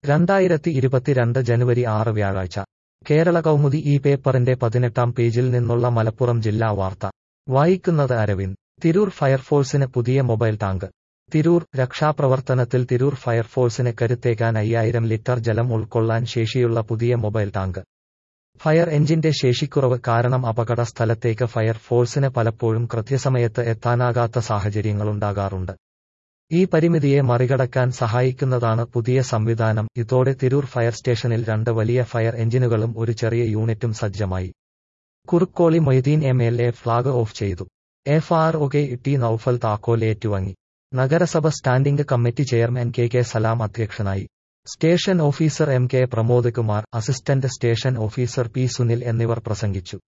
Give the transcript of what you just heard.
രണ്ടായിരത്തി ഇരുപത്തിരണ്ട് ജനുവരി ആറ് വ്യാഴാഴ്ച കേരള കൗമുദി ഈ പേപ്പറിന്റെ പതിനെട്ടാം പേജിൽ നിന്നുള്ള മലപ്പുറം ജില്ലാ വാർത്ത വായിക്കുന്നത് അരവിന്ദ് തിരൂർ ഫയർഫോഴ്സിന് പുതിയ മൊബൈൽ ടാങ്ക് തിരൂർ രക്ഷാപ്രവർത്തനത്തിൽ തിരൂർ ഫയർഫോഴ്സിന് കരുത്തേകാൻ അയ്യായിരം ലിറ്റർ ജലം ഉൾക്കൊള്ളാൻ ശേഷിയുള്ള പുതിയ മൊബൈൽ ടാങ്ക് ഫയർ എഞ്ചിന്റെ ശേഷിക്കുറവ് കാരണം അപകട സ്ഥലത്തേക്ക് ഫയർഫോഴ്സിന് പലപ്പോഴും കൃത്യസമയത്ത് എത്താനാകാത്ത സാഹചര്യങ്ങളുണ്ടാകാറുണ്ട് ഈ പരിമിതിയെ മറികടക്കാൻ സഹായിക്കുന്നതാണ് പുതിയ സംവിധാനം ഇതോടെ തിരൂർ ഫയർ സ്റ്റേഷനിൽ രണ്ട് വലിയ ഫയർ എഞ്ചിനുകളും ഒരു ചെറിയ യൂണിറ്റും സജ്ജമായി Kurukkoli Moideen M L A flag off ചെയ്തു F R O K T Noufal താക്കോൽ ഏറ്റുവാങ്ങി നഗരസഭ standing committee chairman K K Salam അധ്യക്ഷനായി station officer M K Pramod Kumar assistant station officer P Sunil എന്നിവർ പ്രസംഗിച്ചു